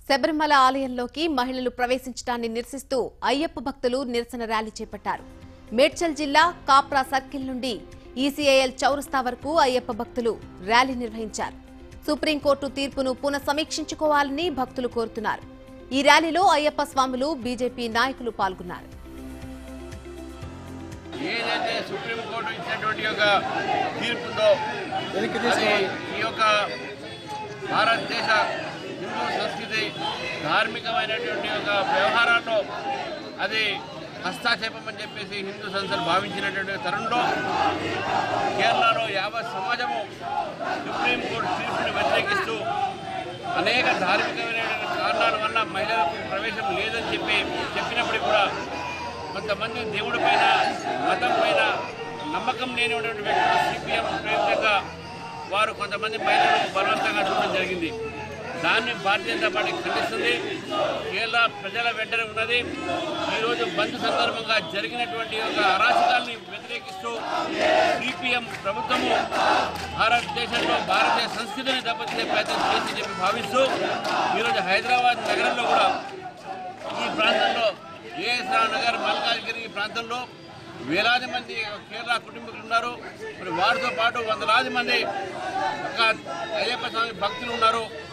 శబరిమల ఆలయంలోకి మహిళలు ప్రవేశించడాన్ని నిరసిస్తూ అయ్యప్ప భక్తులు నిరసన ర్యాలీ చేపట్టారు మేడ్చల్ జిల్లా కాప్రా సర్కిల్ నుండి ఈసీఐఎల్ చౌరస్తా వరకు అయ్యప్ప భక్తులు ర్యాలీ నిర్వహించారు సుప్రీంకోర్టు తీర్పును పునఃసమీక్షించుకోవాలని భక్తులు కోరుతున్నారు ఈ ర్యాలీలో అయ్యప్ప స్వాములు బీజేపీ నాయకులు పాల్గొన్నారు ఏదైతే సుప్రీంకోర్టు ఇచ్చినటువంటి యొక్క తీర్పుందో అది ఈ యొక్క భారతదేశ హిందూ సంస్కృతి ధార్మికమైనటువంటి యొక్క వ్యవహారాల్లో అది హస్తాక్షేపం అని చెప్పేసి హిందూ సంస్థలు భావించినటువంటి తరుణంలో కేరళలో యావత్ సమాజము సుప్రీంకోర్టు తీర్పుని వ్యతిరేకిస్తూ అనేక ధార్మికమైనటువంటి కారణాల వల్ల మహిళలకు ప్రవేశం లేదని చెప్పి చెప్పినప్పటికీ కూడా కొంతమంది దేవుడి పైన మతం పైన నమ్మకం లేనిటువంటి వ్యక్తులు సిపిఎం ప్రయత్నంగా వారు కొంతమంది మహిళలకు బలవంతంగా చూడడం జరిగింది దాన్ని భారతీయ జనతా పార్టీ ఖండిస్తుంది కేరళ ప్రజల వెంటనే ఉన్నది ఈరోజు బంద్ సందర్భంగా జరిగినటువంటి ఒక అరాచకాల్ని వ్యతిరేకిస్తూ సిపిఎం ప్రభుత్వము భారతదేశంలో భారతీయ సంస్కృతిని దెబ్బతీసే ప్రయత్నం చేసి చెప్పి భావిస్తూ ఈరోజు హైదరాబాద్ నగరంలో కూడా ఈ ప్రాంతంలో ఏఎస్ రావు నగర్ మల్కాజ్గిరి ఈ ప్రాంతంలో వేలాది మంది కేరళ కుటుంబీకులు ఉన్నారు మరి వారితో పాటు వందలాది మంది ఒక అయ్యప్ప స్వామి భక్తులు ఉన్నారు